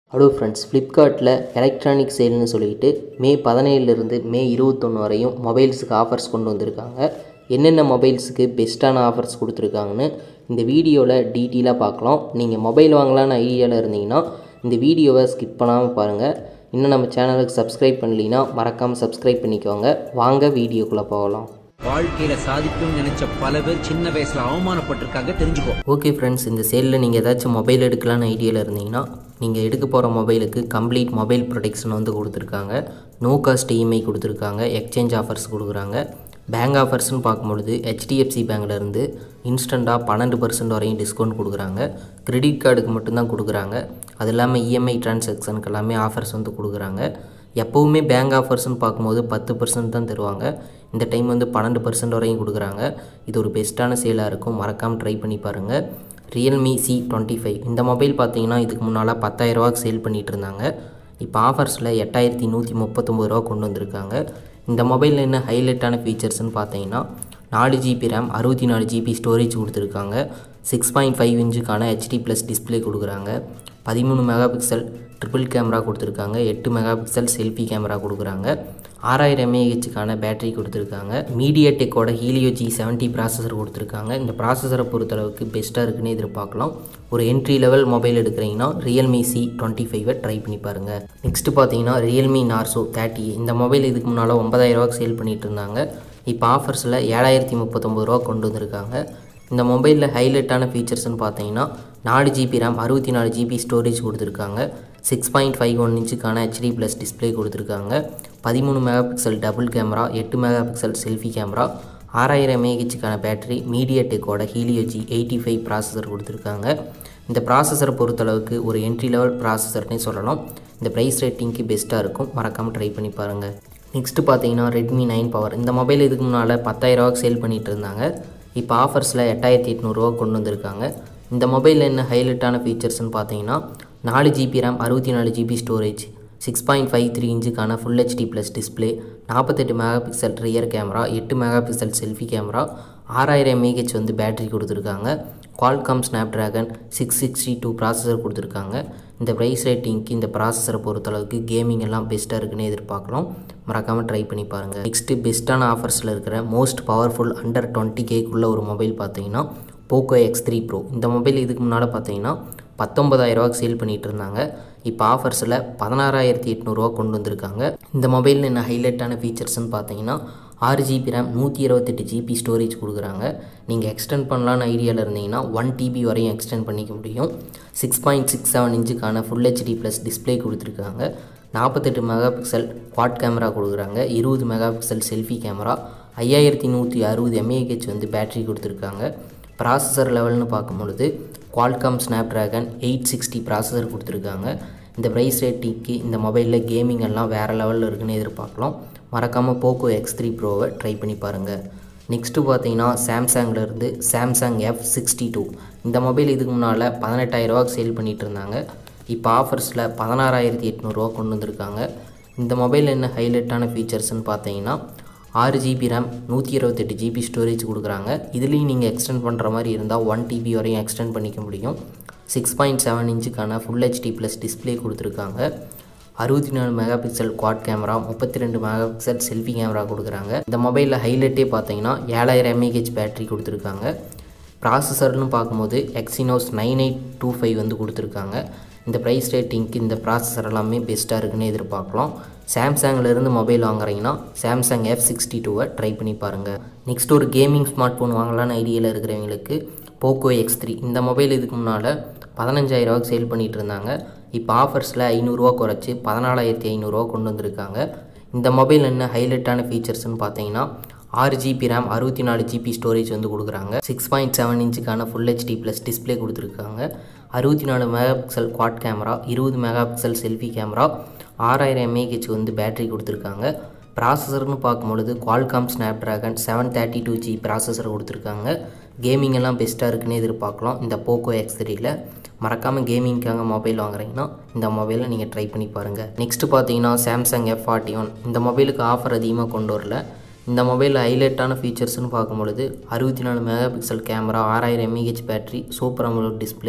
hello friends ஃப்ளிப்கார்ட்டில் electronic சேல்னு சொல்லிட்டு மே பதினேழுலேருந்து மே இருபத்தொன்று வரையும் மொபைல்ஸுக்கு ஆஃபர்ஸ் கொண்டு வந்திருக்காங்க என்னென்ன மொபைல்ஸுக்கு பெஸ்ட்டான ஆஃபர்ஸ் கொடுத்துருக்காங்கன்னு இந்த வீடியோவில் டீட்டெயிலாக பார்க்கலாம் நீங்கள் மொபைல் வாங்கலான்னு ஐடியாவில் இருந்தீங்கன்னா இந்த வீடியோவை ஸ்கிப் பண்ணாமல் பாருங்கள் இன்னும் நம்ம சேனலுக்கு சப்ஸ்கிரைப் பண்ணலைன்னா மறக்காமல் சப்ஸ்கிரைப் பண்ணிக்கோங்க வாங்க வீடியோக்குள்ளே போகலாம் வாழ்க்கையில சாதிக்கணும்னு நினைச்ச பல பேர் சின்ன வயசுல அவமானப்பட்டிருக்காங்க தெரிஞ்சுக்கோ ஓகே ஃப்ரெண்ட்ஸ் இந்த சேலில் நீங்கள் ஏதாச்சும் மொபைல் எடுக்கலான்னு ஐடியாவில் இருந்தீங்கன்னா நீங்கள் எடுக்க போகிற மொபைலுக்கு கம்ப்ளீட் மொபைல் ப்ரொடெக்ஷன் வந்து கொடுத்துருக்காங்க நோ காஸ்ட் இஎம்ஐ கொடுத்துருக்காங்க எக்ஸ்சேஞ்ச் ஆஃபர்ஸ் கொடுக்குறாங்க பேங்க் ஆஃபர்ஸ்னு பார்க்கும்பொழுது ஹெச்டிஎஃப்சி பேங்க்லேருந்து இன்ஸ்டண்ட்டாக பன்னெண்டு பர்சன்ட் வரையும் டிஸ்கவுண்ட் கொடுக்குறாங்க கிரெடிட் கார்டுக்கு மட்டும்தான் கொடுக்குறாங்க அது இல்லாமல் இஎம்ஐ டிரான்சாக்ஷனுக்கு எல்லாமே ஆஃபர்ஸ் வந்து கொடுக்குறாங்க எப்போவுமே பேங்க் ஆஃபர்ஸ்னு பார்க்கும்போது பத்து பர்சன்ட் தான் தருவாங்க இந்த டைம் வந்து பன்னெண்டு பர்சன்ட் வரையும் கொடுக்குறாங்க இது ஒரு பெஸ்ட்டான சேலாக இருக்கும் மறக்காமல் ட்ரை பண்ணி பாருங்கள் ரியல்மி சி டுவெண்ட்டி ஃபைவ் இந்த மொபைல் பார்த்தீங்கன்னா இதுக்கு முன்னால் பத்தாயிரரூவாக்கு சேல் பண்ணிகிட்டு இருந்தாங்க இப்போ ஆஃபர்ஸில் எட்டாயிரத்தி நூற்றி முப்பத்தொம்பது ரூபா கொண்டு வந்திருக்காங்க இந்த மொபைலில் என்ன ஹைலைட்டான ஃபீச்சர்ஸ்னு பார்த்தீங்கன்னா நாலு ஜிபி ரேம் அறுபத்தி நாலு ஜிபி ஸ்டோரேஜ் கொடுத்துருக்காங்க சிக்ஸ் பாயிண்ட் ஃபைவ் இன்ச்சுக்கான ஹெச்டி ப்ளஸ் டிஸ்பிளே கொடுக்குறாங்க பதிமூணு மெகா பிக்சல் ட்ரிபிள் கேமரா கொடுத்துருக்காங்க எட்டு மெகா பிக்சல் செல்ஃபி கேமரா கொடுக்குறாங்க ஆறாயிரம் எம்ஏஹெச்சுக்கான பேட்டரி கொடுத்துருக்காங்க மீடியா டெக்கோட ஹீலியோ ஜி செவன்ட்டி ப்ராசஸர் கொடுத்துருக்காங்க இந்த ப்ராசஸரை பொறுத்தளவுக்கு பெஸ்ட்டாக இருக்குன்னு எதிர்பார்க்கலாம் ஒரு என்ட்ரி லெவல் மொபைல் எடுக்கிறீங்கன்னா ரியல்மி சி டுவெண்ட்டி ஃபைவை ட்ரை பண்ணி பாருங்கள் நெக்ஸ்ட்டு பார்த்தீங்கன்னா ரியல்மி நார்சோ தேர்ட்டி இந்த மொபைல் இதுக்கு முன்னால் ஒன்பதாயிரரூவாக்கு சேல் பண்ணிகிட்டு இருந்தாங்க இப்போ ஆஃபர்ஸில் ஏழாயிரத்தி முப்பத்தொம்பது ரூபா கொண்டு வந்திருக்காங்க இந்த மொபைலில் ஹைலைட்டான ஃபீச்சர்ஸ்னு பார்த்தீங்கன்னா நாலு ஜிபி ரேம் அறுபத்தி நாலு ஜிபி ஸ்டோரேஜ் கொடுத்துருக்காங்க சிக்ஸ் பாயிண்ட் ஃபைவ் ஒன் இன்ச்சுக்கான ஹெச்டி ப்ளஸ் டிஸ்பிளே கொடுத்துருக்காங்க பதிமூணு மெகா பிக்சல் டபுள் கேமரா எட்டு மெகா பிக்சல் செல்ஃபி கேமரா ஆறாயிரம் எம்ஏஹெச்சுக்கான பேட்டரி மீடியா டெக்கோட Helio G eighty five processor கொடுத்துருக்காங்க இந்த ப்ராசஸரை பொறுத்தளவுக்கு ஒரு என்ட்ரி லெவல் ப்ராசஸர்னே சொல்லலாம் இந்த ப்ரைஸ் ரேட்டிங்க்கு பெஸ்ட்டாக இருக்கும் மறக்காமல் ட்ரை பண்ணி பாருங்கள் நெக்ஸ்ட்டு பார்த்தீங்கன்னா ரெட்மி நைன் பவர் இந்த மொபைல் இதுக்கு முன்னால் பத்தாயிரரூவாக்கு சேல் பண்ணிகிட்டு இருந்தாங்க இப்போ ஆஃபர்ஸில் எட்டாயிரத்தி எட்நூறுரூவா கொண்டு வந்திருக்காங்க இந்த மொபைலில் என்ன ஹைலைட்டான ஃபீச்சர்ஸ்னு பார்த்தீங்கன்னா நாலு ஜிபி ரேம் அறுபத்தி நாலு GB storage six point five three இன்ச்சுக்கான ஃபுல் ஹெச்டி ப்ளஸ் டிஸ்பிளே நாற்பத்தெட்டு மெகா பிக்சல் ரியர் கேமரா எட்டு மெகா பிக்சல் செல்ஃபி கேமரா ஆறாயிரம் எம்ஏஹெச் வந்து பேட்டரி கொடுத்துருக்காங்க Qualcomm Snapdragon six sixty two processor கொடுத்துருக்காங்க இந்த ப்ரைஸ் ரேட்டிங்க்கு இந்த ப்ராசஸரை பொறுத்தளவுக்கு கேமிங் எல்லாம் பெஸ்ட்டாக இருக்குன்னு எதிர்பார்க்கலாம் மறக்காமல் ட்ரை பண்ணி பாருங்கள் நெக்ஸ்ட்டு பெஸ்ட்டான ஆஃபர்ஸில் இருக்கிற மோஸ்ட் பவர்ஃபுல் அண்டர் டுவெண்ட்டி கேக்குள்ள ஒரு மொபைல் பார்த்தீங்கன்னா போக்கோ எக்ஸ் த்ரீ ப்ரோ இந்த மொபைல் இதுக்கு முன்னால் பார்த்தீங்கன்னா பத்தொம்பதாயிரரூவாக்கு சேல் பண்ணிகிட்டு இருந்தாங்க இப்போ ஆஃபர்ஸில் பதினாறாயிரத்தி எட்நூறுரூவா கொண்டு வந்திருக்காங்க இந்த மொபைலில் என்ன ஹைலைட்டான ஃபீச்சர்ஸ்னு பார்த்தீங்கன்னா ஆறு ஜிபி ரேம் நூற்றி இருபத்தெட்டு ஜிபி ஸ்டோரேஜ் கொடுக்குறாங்க நீங்கள் எக்ஸ்டெண்ட் பண்ணலான்னு ஐடியாவில் இருந்தீங்கன்னா ஒன் டிபி வரையும் எக்ஸ்டெண்ட் பண்ணிக்க முடியும் சிக்ஸ் பாயிண்ட் சிக்ஸ் செவன் இன்ச்சுக்கான ஃபுல் ஹெச்டி ப்ளஸ் டிஸ்பிளே கொடுத்துருக்காங்க நாற்பத்தெட்டு மெகா பிக்சல் குவாட் கேமரா கொடுக்குறாங்க இருபது மெகா பிக்சல் செல்ஃபி கேமரா ஐயாயிரத்தி நூற்றி அறுபது எம்ஏஹெச் வந்து பேட்டரி கொடுத்துருக்காங்க ப்ராசஸர் லெவல்னு பார்க்கும்பொழுது Qualcomm Snapdragon eight sixty processor கொடுத்துருக்காங்க இந்த ப்ரைஸ் ரேட்டிங்க்கு இந்த மொபைலில் கேமிங் எல்லாம் வேறு லெவலில் இருக்குன்னு எதிர்பார்க்கலாம் மறக்காமல் போக்கோ எக்ஸ் த்ரீ ப்ரோவை ட்ரை பண்ணி பாருங்கள் நெக்ஸ்ட்டு பார்த்தீங்கன்னா சாம்சங்லேருந்து சாம்சங் எஃப் சிக்ஸ்டி டூ இந்த மொபைல் இதுக்கு முன்னால் பதினெட்டாயிரரூவாக்கு சேல் பண்ணிகிட்டு இருந்தாங்க இப்போ ஆஃபர்ஸில் பதினாறாயிரத்தி எட்நூறுரூவா கொண்டு வந்திருக்காங்க இந்த மொபைல் என்ன ஹைலைட்டான ஃபீச்சர்ஸ்னு பார்த்தீங்கன்னா ஆறு ஜிபி ரேம் நூற்றி இருபத்தெட்டு ஜிபி ஸ்டோரேஜ் கொடுக்குறாங்க இதுலேயும் நீங்கள் எக்ஸ்டெண்ட் பண்ணுற மாதிரி இருந்தால் ஒன் டிபி வரையும் எக்ஸ்டெண்ட் பண்ணிக்க முடியும் சிக்ஸ் பாயிண்ட் செவன் இன்ச்சுக்கான ஃபுல் ஹெச்டி ப்ளஸ் டிஸ்பிளே கொடுத்துருக்காங்க அறுபத்தி நாலு மெகா பிக்சல் குவாட் கேமரா முப்பத்தி ரெண்டு மெகா பிக்சல் செல்ஃபி கேமரா கொடுக்குறாங்க இந்த மொபைலில் ஹைலைட்டே பார்த்தீங்கன்னா ஏழாயிரம் எம்ஏஹெச் பேட்டரி கொடுத்துருக்காங்க ப்ராசஸர்னு பார்க்கும்போது Exynos nine eight two five வந்து கொடுத்துருக்காங்க இந்த ப்ரைஸ் ரேட்டிங்க்கு இந்த ப்ராசஸர் எல்லாமே பெஸ்ட்டாக இருக்குன்னு எதிர்பார்க்கலாம் சாம்சங்லேருந்து மொபைல் வாங்குறீங்கன்னா சாம்சங் எஃப் சிக்ஸ்டி டூவை ட்ரை பண்ணி பாருங்கள் நெக்ஸ்ட் ஒரு கேமிங் ஸ்மார்ட் ஃபோன் வாங்கலான்னு ஐடியாவில் இருக்கிறவங்களுக்கு போக்கோ எக்ஸ் த்ரீ இந்த மொபைல் இதுக்கு முன்னால் பதினஞ்சாயிரரூவாக்கு சேல் பண்ணிகிட்டு இருந்தாங்க இப்போ ஆஃபர்ஸில் ஐநூறுரூவா குறைச்சி பதினாலாயிரத்தி ஐநூறுரூவா கொண்டு வந்திருக்காங்க இந்த மொபைல் என்ன ஹைலைட்டான ஃபீச்சர்ஸ்னு பார்த்தீங்கன்னா ஆறு ஜிபி ரேம் அறுபத்தி நாலு ஜிபி ஸ்டோரேஜ் வந்து கொடுக்குறாங்க சிக்ஸ் பாயிண்ட் செவன் இன்ச்சுக்கான ஃபுல் ஹெச்டி ப்ளஸ் டிஸ்பிளே கொடுத்துருக்காங்க அறுபத்தி நாலு மெகா பிக்சல் குவாட் கேமரா இருபது மெகா பிக்சல் செல்ஃபி கேமரா ஆறாயிரம் எம்ஏஹெச் வந்து பேட்டரி கொடுத்துருக்காங்க ப்ராசஸர்னு பார்க்கும்பொழுது Qualcomm Snapdragon seven thirty two G processor கொடுத்துருக்காங்க கேமிங் எல்லாம் பெஸ்ட்டாக இருக்குன்னு எதிர்பார்க்கலாம் இந்த போக்கோ எக்ஸ் த்ரீல மறக்காமல் கேமிங்க்காக மொபைல் வாங்குறீங்கன்னா இந்த மொபைலை நீங்கள் ட்ரை பண்ணி பாருங்கள் நெக்ஸ்ட்டு பார்த்தீங்கன்னா சாம்சங் எஃப் ஃபார்ட்டி ஒன் இந்த மொபைலுக்கு ஆஃபர் அதிகமாக கொண்டு வரல இந்த மொபைலில் ஹைலைட்டான ஃபீச்சர்ஸ்னு பார்க்கும்பொழுது அறுபத்தி நாலு மெகா பிக்சல் கேமரா ஆறாயிரம் mAh battery super AMOLED display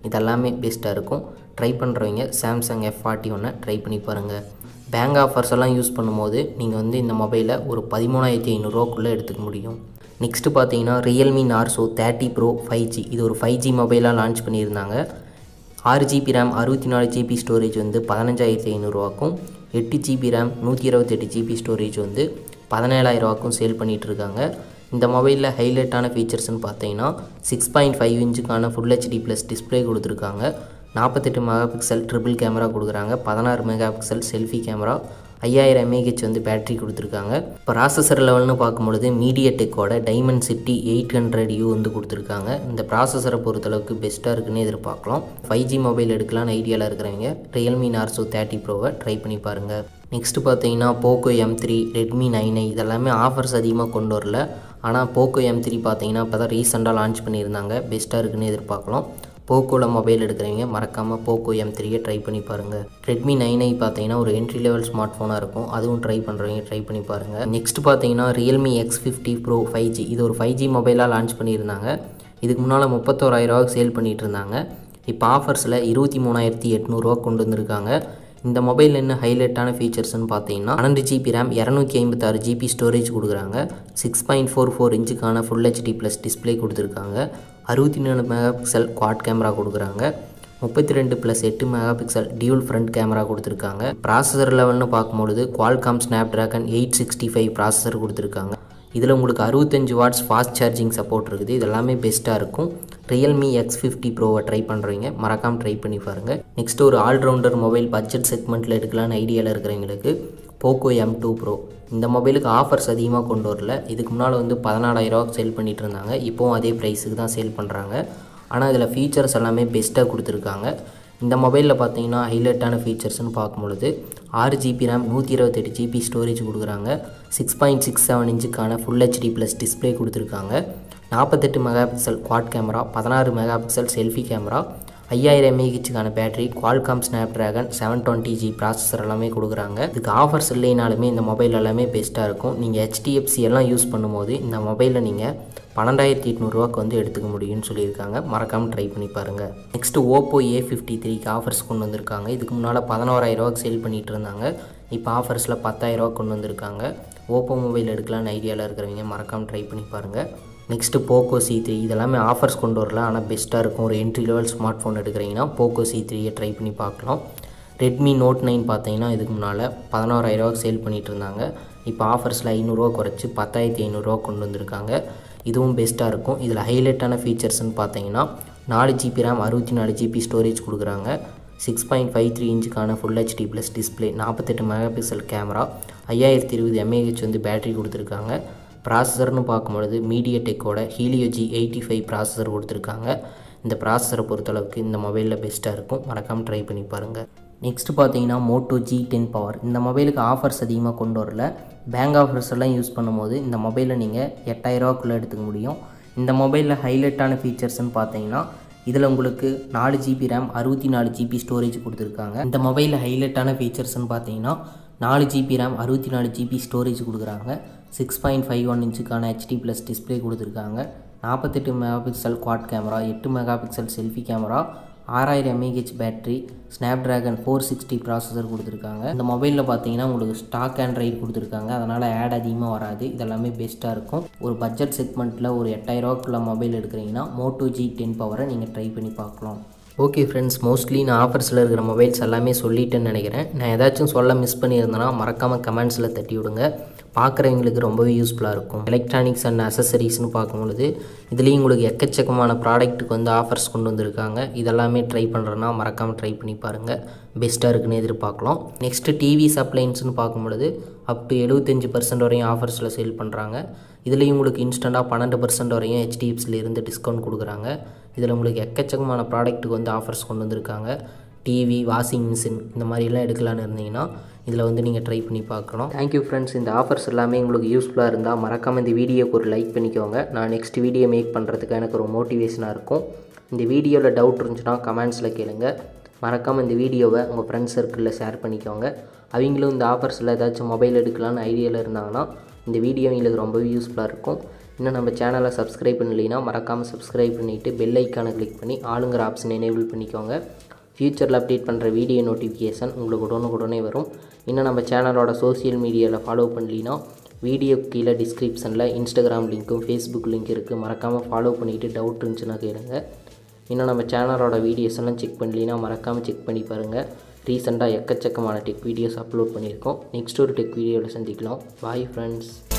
இதெல்லாமே பெஸ்ட்டாக இருக்கும் ட்ரை பண்ணுறவங்க சாம்சங் எஃப் ஃபார்ட்டி ஒன்னை ட்ரை பண்ணி பாருங்கள் பேங்க் ஆஃபர்ஸ் எல்லாம் யூஸ் பண்ணும்போது நீங்கள் வந்து இந்த மொபைலை ஒரு பதிமூணாயிரத்தி ஐநூறுரூவாக்குள்ளே எடுத்துக்க முடியும் நெக்ஸ்ட்டு பார்த்தீங்கன்னா Realme Narzo thirty Pro five G இது ஒரு ஃபைவ் ஜி மொபைலாக லான்ச் பண்ணியிருந்தாங்க ஆறு ஜிபி ரேம் அறுபத்தி நாலு ஜிபி ஸ்டோரேஜ் வந்து பதினஞ்சாயிரத்தி ஐநூறுரூவாக்கும் எட்டு ஜிபி ரேம் நூற்றி இருபத்தெட்டு ஜிபி ஸ்டோரேஜ் வந்து பதினேழாயிரரூவாக்கும் சேல் பண்ணிகிட்டு இருக்காங்க இந்த மொபைலில் ஹைலைட்டான ஃபீச்சர்ஸ்னு பார்த்தீங்கன்னா சிக்ஸ் பாயிண்ட் ஃபைவ் இன்ச்சுக்கான ஃபுல் ஹெச்டி ப்ளஸ் டிஸ்பிளே கொடுத்துருக்காங்க நாற்பத்தெட்டு மெகா பிக்சல் ட்ரிபிள் கேமரா கொடுக்குறாங்க பதினாறு மெகா பிக்சல் செல்ஃபி கேமரா ஐயாயிரம் எம்ஏஹெச் வந்து பேட்டரி கொடுத்துருக்காங்க ப்ராசஸர் லெவல்னு பார்க்கும்பொழுது மீடியா டெக்கோட Dimensity eight hundred U வந்து கொடுத்துருக்காங்க இந்த ப்ராசஸரை பொறுத்தளவுக்கு பெஸ்ட்டாக இருக்குன்னு எதிர்பார்க்கலாம் ஃபைவ் ஜி மொபைல் எடுக்கலாம்னு ஐடியாவில் இருக்கிறவங்க ரியல்மி நார்சோ தேர்ட்டி ப்ரோவை ட்ரை பண்ணி பாருங்கள் நெக்ஸ்ட்டு பார்த்தீங்கன்னா Poco M three Redmi nine I இதெல்லாமே ஆஃபர்ஸ் அதிகமாக கொண்டு வரல ஆனால் போக்கோ எம் த்ரீ பார்த்தீங்கன்னா இப்போ தான் ரீசெண்டாக லான்ச் பண்ணியிருந்தாங்க பெஸ்ட்டாக இருக்குன்னு எதிர்பார்க்கலாம் போக்கோவில் மொபைல் எடுக்கிறவங்க மறக்காமல் போக்கோ எம் த்ரீயை ட்ரை பண்ணி பாருங்கள் ரெட்மி நைன் ஐ பார்த்தீங்கன்னா ஒரு என்ட்ரி லெவல் ஸ்மார்ட் ஃபோனாக இருக்கும் அதுவும் ட்ரை பண்ணுறவங்க ட்ரை பண்ணி பாருங்கள் நெக்ஸ்ட் பார்த்தீங்கன்னா Realme X fifty Pro five G இது ஒரு ஃபைவ் ஜி மொபைலாக லான்ச் பண்ணியிருந்தாங்க இதுக்கு முன்னால் முப்பத்தோராயிரரூவாக்கு சேல் பண்ணிகிட்டு இருந்தாங்க இப்போ ஆஃபர்ஸில் இருபத்தி மூணாயிரத்தி எட்நூறுரூவா கொண்டு வந்திருக்காங்க இந்த மொபைல் என்ன ஹைலைட்டான ஃபீச்சர்ஸ்னு பார்த்தீங்கன்னா பன்னெண்டு ஜிபி ரேம் இரநூத்தி ஐம்பத்தாறு ஜிபி ஸ்டோரேஜ் கொடுக்குறாங்க சிக்ஸ் பாயிண்ட் ஃபோர் ஃபோர் இன்ச்சுக்கான ஃபுல் ஹெச்டி ப்ளஸ் டிஸ்பிளே கொடுத்துருக்காங்க அறுபத்தி நாலு மெகா பிக்சல் குவாட் கேமரா கொடுக்குறாங்க முப்பத்தி ரெண்டு ப்ளஸ் எட்டு mega megapixel dual front camera கொடுத்துருக்காங்க ப்ராசஸர் லெவல்னு பார்க்கும்பொழுது Qualcomm Snapdragon eight sixty five processor கொடுத்துருக்காங்க இதில் உங்களுக்கு அறுபத்தஞ்சு வாட்ஸ் ஃபாஸ்ட் சார்ஜிங் சப்போர்ட் இருக்குது இது எல்லாமே பெஸ்ட்டாக இருக்கும் ரியல்மி எக்ஸ் ஃபிஃப்டி ப்ரோவை ட்ரை பண்ணுறவங்க மறக்காமல் ட்ரை பண்ணி பாருங்கள் நெக்ஸ்ட் ஒரு ஆல்ரவுண்டர் மொபைல் பட்ஜெட் செக்மெண்ட்டில் எடுக்கலான்னு ஐடியாவில் இருக்கிறவங்களுக்கு போக்கோ எம் டூ ப்ரோ இந்த மொபைலுக்கு ஆஃபர்ஸ் அதிகமாக கொண்டு வரல இதுக்கு முன்னால் வந்து பதினாலாயிரரூவா சேல் பண்ணிகிட்டு இருந்தாங்க இப்போவும் அதே ப்ரைஸுக்கு தான் சேல் பண்ணுறாங்க ஆனால் இதில் ஃபீச்சர்ஸ் எல்லாமே பெஸ்ட்டாக கொடுத்துருக்காங்க இந்த மொபைலில் பார்த்தீங்கன்னா ஹைலைட்டான ஃபீச்சர்ஸ்னு பார்க்கும்பொழுது ஆறு ஜிபி ரேம் நூற்றி இருபத்தெட்டு ஜிபி ஸ்டோரேஜ் கொடுக்குறாங்க சிக்ஸ் பாயிண்ட் சிக்ஸ் செவன் இன்ச்சுக்கான ஃபுல் ஹெச்டி ப்ளஸ் டிஸ்பிளே கொடுத்துருக்காங்க நாற்பத்தெட்டு மெகா பிக்சல் குவாட் கேமரா பதினாறு மெகா பிக்சல் செல்ஃபி கேமரா ஐயாயிரம் எம்ஏஹெச்சுக்கான battery Qualcomm Snapdragon seven twenty G processor எல்லாமே கொடுக்குறாங்க இதுக்கு ஆஃபர்ஸ் இல்லைனாலுமே இந்த மொபைல் எல்லாமே பெஸ்ட்டாக இருக்கும் நீங்கள் ஹெச்டிஎஃப்சி எல்லாம் யூஸ் பண்ணும்போது இந்த மொபைலில் நீங்கள் பன்னெண்டாயிரத்தி எட்நூறுவாக்கு வந்து எடுத்துக்க முடியும்னு சொல்லியிருக்காங்க மறக்காமல் ட்ரை பண்ணி பாருங்கள் நெக்ஸ்ட்டு ஓப்போ ஏ ஃபிஃப்டி த்ரீக்கு ஆஃபர்ஸ் கொண்டு வந்திருக்காங்க இதுக்கு முன்னால் பதினோராயிரரூவாக்கு சேல் பண்ணிகிட்டு இருந்தாங்க இப்போ ஆஃபர்ஸில் பத்தாயிரரூவா கொண்டு வந்திருக்காங்க ஓப்போ மொபைல் எடுக்கலாம்னு ஐடியாவில் இருக்கிறவங்க மறக்காமல் ட்ரை பண்ணி பாருங்கள் நெக்ஸ்ட்டு போக்கோ சி த்ரீ இதெல்லாமே ஆஃபர்ஸ் கொண்டு வரல ஆனால் பெஸ்ட்டாக இருக்கும் ஒரு என்ட்ரி லெவல் ஸ்மார்ட் ஃபோன் எடுக்கிறீங்கன்னா போக்கோ சி த்ரீயை ட்ரை பண்ணி பார்க்கலாம் ரெட்மி நோட் நைன் பார்த்தீங்கன்னா இதுக்கு முன்னால் பதினோராயிரரூவாக்கு சேல் பண்ணிகிட்டு இருந்தாங்க இப்போ ஆஃபர்ஸில் ஐநூறுரூவா குறைச்சி பத்தாயிரத்தி ஐநூறுரூவா கொண்டு வந்திருக்காங்க இதுவும் பெஸ்ட்டாக இருக்கும் இதில் ஹைலைட்டான ஃபீச்சர்ஸ்னு பார்த்தீங்கன்னா நாலு ஜிபி ரேம் அறுபத்தி நாலு ஜிபி ஸ்டோரேஜ் கொடுக்குறாங்க சிக்ஸ் பாயிண்ட் ஃபைவ் த்ரீ இன்ச்சுக்கான ஃபுல் ஹெச்டி ப்ளஸ் டிஸ்பிளே நாற்பத்தெட்டு மெகா பிக்சல் கேமரா ஐயாயிரத்தி இருபது எம்ஏஹெச் வந்து பேட்டரி கொடுத்துருக்காங்க ப்ராசஸர்னு பார்க்கும்பொழுது மீடியா டெக்கோட Helio G eighty five processor கொடுத்துருக்காங்க இந்த ப்ராசஸரை பொறுத்தளவுக்கு இந்த மொபைலில் பெஸ்ட்டாக இருக்கும் மறக்காமல் ட்ரை பண்ணி பாருங்கள் நெக்ஸ்ட் பார்த்தீங்கன்னா மோட்டோ ஜி டென் பவர் இந்த மொபைலுக்கு ஆஃபர்ஸ் அதிகமாக கொண்டு வரல பேங்க் ஆஃபர்ஸ் எல்லாம் யூஸ் பண்ணும்போது இந்த மொபைலை நீங்கள் எட்டாயிரரூவாக்குள்ளே எடுத்துக்க முடியும் இந்த மொபைலில் ஹைலைட்டான ஃபீச்சர்ஸ்னு பார்த்தீங்கன்னா இதில் உங்களுக்கு நாலு ஜிபி ரேம் அறுபத்தி நாலு ஜிபி ஸ்டோரேஜ் கொடுத்துருக்காங்க இந்த மொபைலில் ஹைலைட்டான ஃபீச்சர்ஸ்னு பார்த்தீங்கன்னா நாலு ஜிபி ரேம் அறுபத்தி நாலு ஜிபி ஸ்டோரேஜ் கொடுக்குறாங்க சிக்ஸ் பாயிண்ட் ஃபைவ் ஒன் இன்ச்சுக்கான ஹெச்டி ப்ளஸ் டிஸ்பிளே கொடுத்துருக்காங்க நாற்பத்தெட்டு மெகா பிக்சல் குவாட் கேமரா எட்டு மெகா பிக்சல் செல்ஃபி கேமரா ஆறாயிரம் mAh battery Snapdragon four sixty processor கொடுத்துருக்காங்க இந்த மொபைலில் பார்த்தீங்கன்னா உங்களுக்கு ஸ்டாக் ஆண்ட்ராய்டு கொடுத்துருக்காங்க அதனால் ஆட் அதிகமாக வராது இதெல்லாமே பெஸ்ட்டாக இருக்கும் ஒரு பட்ஜெட் செக்மெண்ட்டில் ஒரு எட்டாயிரரூவாக்குள்ள மொபைல் எடுக்கிறீங்கன்னா மோட்டோ ஜி டென் பவரை நீங்கள் ட்ரை பண்ணி பார்க்கலாம் ஓகே ஃப்ரெண்ட்ஸ் மோஸ்ட்லி நான் ஆஃபர்ஸில் இருக்கிற மொபைல்ஸ் எல்லாமே சொல்லிட்டேன்னு நினைக்கிறேன் நான் ஏதாச்சும் சொல்ல மிஸ் பண்ணியிருந்தேன்னா மறக்காமல் கமெண்ட்ஸில் தட்டி விடுங்க பார்க்குறவங்களுக்கு ரொம்பவே யூஸ்ஃபுல்லாக இருக்கும் எலக்ட்ரானிக்ஸ் அண்ட் அசசரிஸ்னு பார்க்கும்பொழுது இதுலேயும் உங்களுக்கு எக்கச்சக்கமான ப்ராடக்ட்டுக்கு வந்து ஆஃபர்ஸ் கொண்டு வந்திருக்காங்க இதெல்லாமே ட்ரை பண்ணுறேன்னா மறக்காமல் ட்ரை பண்ணி பாருங்கள் பெஸ்ட்டாக இருக்குன்னு எதிர்பார்க்கலாம் நெக்ஸ்ட்டு டிவி சப்ளைன்ஸ்னு பார்க்கும்பொழுது அப் டு எழுபத்தஞ்சு பர்சன்ட் வரையும் ஆஃபர்ஸில் சேல் பண்ணுறாங்க இதுலேயும் உங்களுக்கு இன்ஸ்டண்ட்டாக பன்னெண்டு பர்சன்ட் வரையும் ஹெச்டிஎஃப்ஸில் இருந்து டிஸ்கவுண்ட் கொடுக்குறாங்க இதில் உங்களுக்கு எக்கச்சக்கமான ப்ராடக்ட்டுக்கு வந்து ஆஃபர்ஸ் கொண்டு வந்திருக்காங்க டிவி வாஷிங் மிஷின் இந்த மாதிரிலாம் எடுக்கலான்னு இருந்தீங்கன்னா இதில் வந்து நீங்கள் ட்ரை பண்ணி பார்க்கணும் தேங்க்யூ ஃப்ரெண்ட்ஸ் இந்த ஆஃபர்ஸ் எல்லாமே உங்களுக்கு யூஸ்ஃபுல்லாக இருந்தால் மறக்காமல் இந்த வீடியோக்கு ஒரு லைக் பண்ணிக்கோங்க நான் நெக்ஸ்ட் வீடியோ மேக் பண்ணுறதுக்கு எனக்கு ஒரு மோட்டிவேஷனாக இருக்கும் இந்த வீடியோவில் டவுட் இருந்துச்சுன்னா கமெண்ட்ஸில் கேளுங்க மறக்காமல் இந்த வீடியோவை உங்கள் ஃப்ரெண்ட்ஸ் சர்க்கிளில் ஷேர் பண்ணிக்கோங்க அவங்களும் இந்த ஆஃபர்ஸில் ஏதாச்சும் மொபைல் எடுக்கலான்னு ஐடியாவில் இருந்தாங்கன்னா இந்த வீடியோ எங்களுக்கு ரொம்பவே யூஸ்ஃபுல்லாக இருக்கும் இன்னும் நம்ம சேனலை சப்ஸ்கிரைப் பண்ணலைன்னா மறக்காமல் சப்ஸ்கிரைப் பண்ணிவிட்டு பெல் ஐக்கானை கிளிக் பண்ணி ஆளுங்கிற ஆப்ஷன் எனேபிள் பண்ணிக்கோங்க ஃப்யூச்சரில் அப்டேட் பண்ணுற வீடியோ நோட்டிஃபிகேஷன் உங்களுக்கு உடனுக்குடனே வரும் இன்னும் நம்ம சேனலோட சோஷியல் மீடியாவில் ஃபாலோ பண்ணலினா வீடியோ கீழே டிஸ்கிரிப்ஷனில் இன்ஸ்டாகிராம் லிங்க்கும் ஃபேஸ்புக் லிங்க் இருக்குது மறக்காமல் ஃபாலோ பண்ணிவிட்டு டவுட் இருந்துச்சுன்னா கேளுங்க இன்னும் நம்ம சேனலோட வீடியோஸ் எல்லாம் செக் பண்ணலினா மறக்காமல் செக் பண்ணி பாருங்கள் ரீசெண்டாக எக்கச்சக்கமான டெக் வீடியோஸ் அப்லோட் பண்ணியிருக்கோம் நெக்ஸ்ட் ஒரு டெக் வீடியோவில் சந்திக்கலாம் பாய் ஃப்ரெண்ட்ஸ்